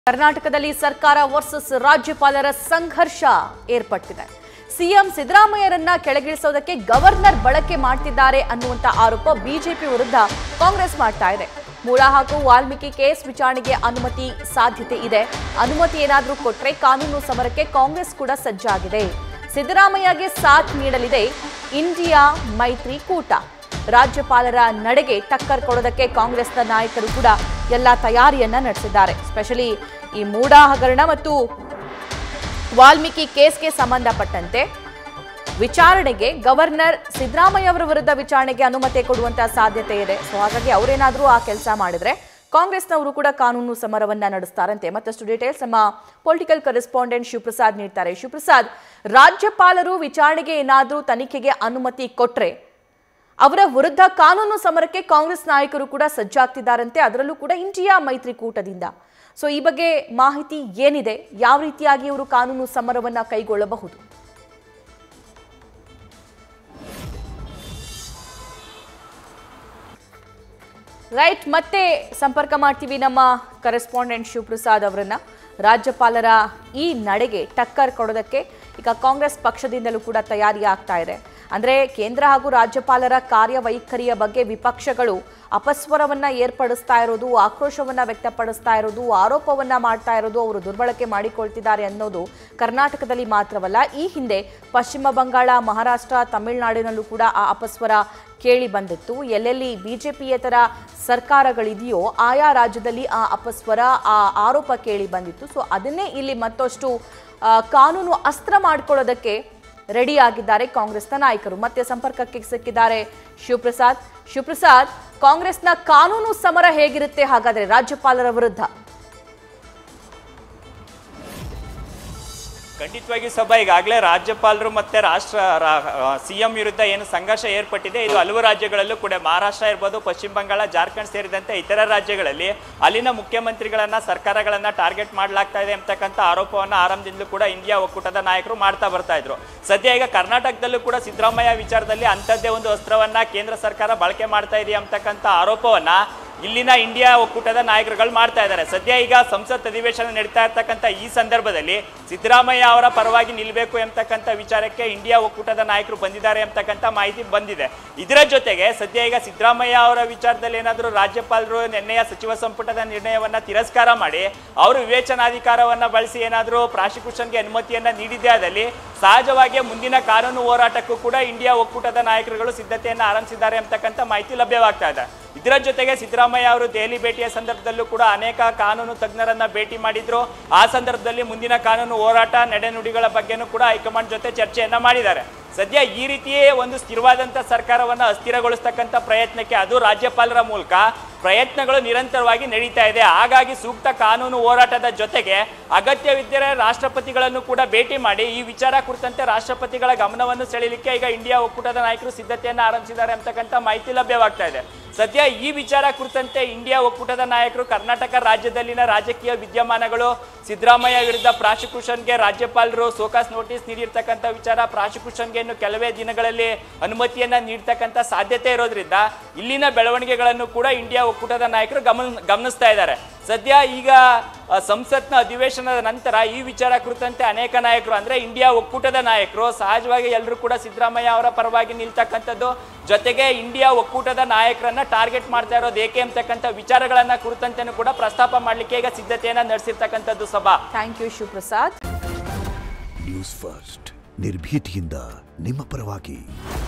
ಕರ್ನಾಟಕದಲ್ಲಿ ಸರ್ಕಾರ ವರ್ಸಸ್ ರಾಜ್ಯಪಾಲರ ಸಂಘರ್ಷ ಏರ್ಪಟ್ಟಿದೆ ಸಿಎಂ ಸಿದ್ದರಾಮಯ್ಯರನ್ನ ಕೆಳಗಿಳಿಸೋದಕ್ಕೆ ಗವರ್ನರ್ ಬಳಕೆ ಮಾಡ್ತಿದ್ದಾರೆ ಅನ್ನುವಂತ ಆರೋಪ ಬಿಜೆಪಿ ವಿರುದ್ಧ ಕಾಂಗ್ರೆಸ್ ಮಾಡ್ತಾ ಇದೆ ಮೂಳ ಹಾಗೂ ವಾಲ್ಮೀಕಿ ಕೇಸ್ ವಿಚಾರಣೆಗೆ ಅನುಮತಿ ಸಾಧ್ಯತೆ ಇದೆ ಅನುಮತಿ ಏನಾದರೂ ಕೊಟ್ರೆ ಕಾನೂನು ಸಮರಕ್ಕೆ ಕಾಂಗ್ರೆಸ್ ಕೂಡ ಸಜ್ಜಾಗಿದೆ ಸಿದ್ದರಾಮಯ್ಯಗೆ ಸಾಥ್ ನೀಡಲಿದೆ ಇಂಡಿಯಾ ಮೈತ್ರಿ ಕೂಟ ರಾಜ್ಯಪಾಲರ ನಡೆಗೆ ಟಕ್ಕರ್ ಕೊಡೋದಕ್ಕೆ ಕಾಂಗ್ರೆಸ್ನ ನಾಯಕರು ಕೂಡ ಎಲ್ಲ ತಯಾರಿಯನ್ನ ನಡೆಸಿದ್ದಾರೆ ಸ್ಪೆಷಲಿ ಈ ಮೂಡಾ ಹಗರಣ ಮತ್ತು ವಾಲ್ಮೀಕಿ ಕೇಸ್ಗೆ ಸಂಬಂಧಪಟ್ಟಂತೆ ವಿಚಾರಣೆಗೆ ಗವರ್ನರ್ ಸಿದ್ದರಾಮಯ್ಯ ಅವರ ವಿರುದ್ಧ ವಿಚಾರಣೆಗೆ ಅನುಮತಿ ಕೊಡುವಂತ ಸಾಧ್ಯತೆ ಇದೆ ಸೊ ಹಾಗಾಗಿ ಅವರೇನಾದ್ರೂ ಆ ಕೆಲಸ ಮಾಡಿದ್ರೆ ಕಾಂಗ್ರೆಸ್ನವರು ಕೂಡ ಕಾನೂನು ಸಮರವನ್ನ ನಡೆಸ್ತಾರಂತೆ ಮತ್ತಷ್ಟು ಡೀಟೇಲ್ಸ್ ನಮ್ಮ ಪೊಲಿಟಿಕಲ್ ಕರೆಸ್ಪಾಂಡೆಂಟ್ ಶಿವಪ್ರಸಾದ್ ನೀಡ್ತಾರೆ ಶಿವಪ್ರಸಾದ್ ರಾಜ್ಯಪಾಲರು ವಿಚಾರಣೆಗೆ ಏನಾದ್ರೂ ತನಿಖೆಗೆ ಅನುಮತಿ ಕೊಟ್ರೆ ಅವರ ವಿರುದ್ಧ ಕಾನೂನು ಸಮರಕ್ಕೆ ಕಾಂಗ್ರೆಸ್ ನಾಯಕರು ಕೂಡ ಸಜ್ಜಾಗ್ತಿದ್ದಾರಂತೆ ಅದರಲ್ಲೂ ಕೂಡ ಇಂಡಿಯಾ ಮೈತ್ರಿಕೂಟದಿಂದ ಸೊ ಈ ಬಗ್ಗೆ ಮಾಹಿತಿ ಏನಿದೆ ಯಾವ ರೀತಿಯಾಗಿ ಇವರು ಕಾನೂನು ಸಮರವನ್ನ ಕೈಗೊಳ್ಳಬಹುದು ರೈಟ್ ಮತ್ತೆ ಸಂಪರ್ಕ ಮಾಡ್ತೀವಿ ನಮ್ಮ ಕರೆಸ್ಪಾಂಡೆಂಟ್ ಶಿವಪ್ರಸಾದ್ ಅವರನ್ನ ರಾಜ್ಯಪಾಲರ ಈ ನಡೆಗೆ ಟಕ್ಕರ್ ಕೊಡೋದಕ್ಕೆ ಈಗ ಕಾಂಗ್ರೆಸ್ ಪಕ್ಷದಿಂದಲೂ ಕೂಡ ತಯಾರಿ ಆಗ್ತಾ ಇದೆ ಅಂದ್ರೆ ಕೇಂದ್ರ ಹಾಗೂ ರಾಜ್ಯಪಾಲರ ಕಾರ್ಯವೈಖರಿಯ ಬಗ್ಗೆ ವಿಪಕ್ಷಗಳು ಅಪಸ್ವರವನ್ನ ಏರ್ಪಡಿಸ್ತಾ ಇರೋದು ಆಕ್ರೋಶವನ್ನ ವ್ಯಕ್ತಪಡಿಸ್ತಾ ಇರೋದು ಆರೋಪವನ್ನ ಮಾಡ್ತಾ ಇರೋದು ಅವರು ದುರ್ಬಳಕೆ ಮಾಡಿಕೊಳ್ತಿದ್ದಾರೆ ಅನ್ನೋದು ಕರ್ನಾಟಕದಲ್ಲಿ ಮಾತ್ರವಲ್ಲ ಈ ಹಿಂದೆ ಪಶ್ಚಿಮ ಬಂಗಾಳ ಮಹಾರಾಷ್ಟ್ರ ತಮಿಳುನಾಡಿನಲ್ಲೂ ಕೂಡ ಆ ಅಪಸ್ವರ ಕೇಳಿ ಬಂದಿತ್ತು ಎಲ್ಲೆಲ್ಲಿ ಬಿಜೆಪಿಯೇತರ ಸರ್ಕಾರಗಳಿದೆಯೋ ಆಯಾ ರಾಜ್ಯದಲ್ಲಿ ಆ ಅಪಸ್ವರ ಆ ಆರೋಪ ಕೇಳಿ ಬಂದಿತ್ತು ಸೊ ಅದನ್ನೇ ಇಲ್ಲಿ ಮತ್ತಷ್ಟು ಆ, ಕಾನೂನು ಅಸ್ತ್ರ ಮಾಡ್ಕೊಳ್ಳೋದಕ್ಕೆ ರೆಡಿ ಆಗಿದ್ದಾರೆ ಕಾಂಗ್ರೆಸ್ನ ನಾಯಕರು ಮತ್ತೆ ಸಂಪರ್ಕಕ್ಕೆ ಸಿಕ್ಕಿದ್ದಾರೆ ಶಿವಪ್ರಸಾದ್ ಶಿವಪ್ರಸಾದ್ ಕಾಂಗ್ರೆಸ್ನ ಕಾನೂನು ಸಮರ ಹೇಗಿರುತ್ತೆ ಹಾಗಾದ್ರೆ ರಾಜ್ಯಪಾಲರ ವಿರುದ್ಧ ಖಂಡಿತವಾಗಿ ಸಭಾ ಈಗಾಗಲೇ ರಾಜ್ಯಪಾಲರು ಮತ್ತೆ ರಾಷ್ಟ್ರ ಸಿಎಂ ವಿರುದ್ಧ ಏನು ಸಂಘರ್ಷ ಏರ್ಪಟ್ಟಿದೆ ಇದು ಹಲವು ರಾಜ್ಯಗಳಲ್ಲೂ ಕೂಡ ಮಹಾರಾಷ್ಟ್ರ ಇರ್ಬೋದು ಪಶ್ಚಿಮ ಬಂಗಾಳ ಜಾರ್ಖಂಡ್ ಸೇರಿದಂತೆ ಇತರ ರಾಜ್ಯಗಳಲ್ಲಿ ಅಲ್ಲಿನ ಮುಖ್ಯಮಂತ್ರಿಗಳನ್ನ ಸರ್ಕಾರಗಳನ್ನ ಟಾರ್ಗೆಟ್ ಮಾಡಲಾಗ್ತಾ ಇದೆ ಅಂತಕ್ಕಂಥ ಆರೋಪವನ್ನ ಆರಂಭದಿಂದಲೂ ಕೂಡ ಇಂಡಿಯಾ ಒಕ್ಕೂಟದ ನಾಯಕರು ಮಾಡ್ತಾ ಬರ್ತಾ ಇದ್ರು ಸದ್ಯ ಈಗ ಕರ್ನಾಟಕದಲ್ಲೂ ಕೂಡ ಸಿದ್ದರಾಮಯ್ಯ ವಿಚಾರದಲ್ಲಿ ಅಂಥದ್ದೇ ಒಂದು ಅಸ್ತ್ರವನ್ನ ಕೇಂದ್ರ ಸರ್ಕಾರ ಬಳಕೆ ಮಾಡ್ತಾ ಇದೆ ಅಂತಕ್ಕಂಥ ಆರೋಪವನ್ನ ಇಲ್ಲಿನ ಇಂಡಿಯಾ ಒಕ್ಕೂಟದ ನಾಯಕರುಗಳು ಮಾಡ್ತಾ ಇದ್ದಾರೆ ಸದ್ಯ ಈಗ ಸಂಸತ್ ಅಧಿವೇಶನ ನಡೀತಾ ಇರ್ತಕ್ಕಂಥ ಈ ಸಂದರ್ಭದಲ್ಲಿ ಸಿದ್ದರಾಮಯ್ಯ ಅವರ ಪರವಾಗಿ ನಿಲ್ಲಬೇಕು ಎಂಬತಕ್ಕಂಥ ವಿಚಾರಕ್ಕೆ ಇಂಡಿಯಾ ಒಕ್ಕೂಟದ ನಾಯಕರು ಬಂದಿದ್ದಾರೆ ಎಂಬತಕ್ಕಂಥ ಮಾಹಿತಿ ಬಂದಿದೆ ಇದರ ಜೊತೆಗೆ ಸದ್ಯ ಈಗ ಸಿದ್ದರಾಮಯ್ಯ ಅವರ ವಿಚಾರದಲ್ಲಿ ಏನಾದರೂ ರಾಜ್ಯಪಾಲರು ನಿನ್ನೆಯ ಸಚಿವ ಸಂಪುಟದ ನಿರ್ಣಯವನ್ನ ತಿರಸ್ಕಾರ ಮಾಡಿ ಅವರು ವಿವೇಚನಾಧಿಕಾರವನ್ನ ಬಳಸಿ ಏನಾದರೂ ಪ್ರಾಸಿಕ್ಯೂಷನ್ಗೆ ಅನುಮತಿಯನ್ನ ನೀಡಿದ್ದೇ ಆದಲ್ಲಿ ಸಹಜವಾಗಿ ಮುಂದಿನ ಕಾನೂನು ಹೋರಾಟಕ್ಕೂ ಕೂಡ ಇಂಡಿಯಾ ಒಕ್ಕೂಟದ ನಾಯಕರುಗಳು ಸಿದ್ಧತೆಯನ್ನು ಆರಂಭಿಸಿದ್ದಾರೆ ಅಂತಕ್ಕಂಥ ಮಾಹಿತಿ ಲಭ್ಯವಾಗ್ತಾ ಇದೆ ಇದರ ಜೊತೆಗೆ ಸಿದ್ದರಾಮಯ್ಯ ಅವರು ದೆಹಲಿ ಭೇಟಿಯ ಸಂದರ್ಭದಲ್ಲೂ ಕೂಡ ಅನೇಕ ಕಾನೂನು ತಜ್ಞರನ್ನ ಭೇಟಿ ಮಾಡಿದ್ರು ಆ ಸಂದರ್ಭದಲ್ಲಿ ಮುಂದಿನ ಕಾನೂನು ಹೋರಾಟ ನಡೆನುಡಿಗಳ ಬಗ್ಗೆನೂ ಕೂಡ ಹೈಕಮಾಂಡ್ ಜೊತೆ ಚರ್ಚೆಯನ್ನ ಮಾಡಿದ್ದಾರೆ ಸದ್ಯ ಈ ರೀತಿಯೇ ಒಂದು ಸ್ಥಿರವಾದಂಥ ಸರ್ಕಾರವನ್ನು ಅಸ್ಥಿರಗೊಳಿಸ್ತಕ್ಕಂಥ ಪ್ರಯತ್ನಕ್ಕೆ ಅದು ರಾಜ್ಯಪಾಲರ ಮೂಲಕ ಪ್ರಯತ್ನಗಳು ನಿರಂತರವಾಗಿ ನಡೀತಾ ಇದೆ ಹಾಗಾಗಿ ಸೂಕ್ತ ಕಾನೂನು ಹೋರಾಟದ ಜೊತೆಗೆ ಅಗತ್ಯವಿದ್ದರೆ ರಾಷ್ಟ್ರಪತಿಗಳನ್ನು ಕೂಡ ಭೇಟಿ ಮಾಡಿ ಈ ವಿಚಾರ ಕುರಿತಂತೆ ರಾಷ್ಟ್ರಪತಿಗಳ ಗಮನವನ್ನು ಸೆಳೆಯಲಿಕ್ಕೆ ಈಗ ಇಂಡಿಯಾ ಒಕ್ಕೂಟದ ನಾಯಕರು ಸಿದ್ಧತೆಯನ್ನು ಆರಂಭಿಸಿದ್ದಾರೆ ಅಂತಕ್ಕಂಥ ಮಾಹಿತಿ ಲಭ್ಯವಾಗ್ತಾ ಇದೆ ಸದ್ಯ ಈ ವಿಚಾರ ಕುರಿತಂತೆ ಇಂಡಿಯಾ ಒಕ್ಕೂಟದ ನಾಯಕರು ಕರ್ನಾಟಕ ರಾಜ್ಯದಲ್ಲಿನ ರಾಜಕೀಯ ವಿದ್ಯಮಾನಗಳು ಸಿದ್ದರಾಮಯ್ಯ ವಿರುದ್ಧ ಪ್ರಾಸಿಕ್ಯೂಷನ್ಗೆ ರಾಜ್ಯಪಾಲರು ಸೋಕಾಸ್ ನೋಟಿಸ್ ನೀಡಿರ್ತಕ್ಕಂಥ ವಿಚಾರ ಪ್ರಾಸಿಕ್ಯೂಷನ್ಗೆ ಇನ್ನು ಕೆಲವೇ ದಿನಗಳಲ್ಲಿ ಅನುಮತಿಯನ್ನ ನೀಡ್ತಕ್ಕಂಥ ಸಾಧ್ಯತೆ ಇರೋದ್ರಿಂದ ಇಲ್ಲಿನ ಬೆಳವಣಿಗೆಗಳನ್ನು ಕೂಡ ಇಂಡಿಯಾ ಒಕ್ಕೂಟದ ನಾಯಕರು ಗಮನ ಗಮನಿಸ್ತಾ ಇದ್ದಾರೆ ಸದ್ಯ ಈಗ ಆ, ಸಂಸತ್ನ ಅಧಿವೇಶನದ ನಂತರ ಈ ವಿಚಾರ ಕುರಿತಂತೆ ಅನೇಕ ನಾಯಕರು ಅಂದ್ರೆ ಇಂಡಿಯಾ ಒಕ್ಕೂಟದ ನಾಯಕರು ಸಹಜವಾಗಿ ಎಲ್ಲರೂ ಕೂಡ ಸಿದ್ದರಾಮಯ್ಯ ಅವರ ಪರವಾಗಿ ನಿಲ್ತಕ್ಕಂಥದ್ದು ಜೊತೆಗೆ ಇಂಡಿಯಾ ಒಕ್ಕೂಟದ ನಾಯಕರನ್ನ ಟಾರ್ಗೆಟ್ ಮಾಡ್ತಾ ಇರೋದು ಏಕೆ ಅಂತಕ್ಕಂಥ ವಿಚಾರಗಳನ್ನ ಕುರಿತಂತೆನೂ ಕೂಡ ಪ್ರಸ್ತಾಪ ಮಾಡಲಿಕ್ಕೆ ಈಗ ಸಿದ್ಧತೆಯನ್ನ ನಡೆಸಿರ್ತಕ್ಕಂಥದ್ದು ಸಭಾ ಥ್ಯಾಂಕ್ ಯು ಶಿವಪ್ರಸಾದ್ ನ್ಯೂಸ್ ಫಸ್ಟ್ ನಿರ್ಭೀತಿಯಿಂದ ನಿಮ್ಮ ಪರವಾಗಿ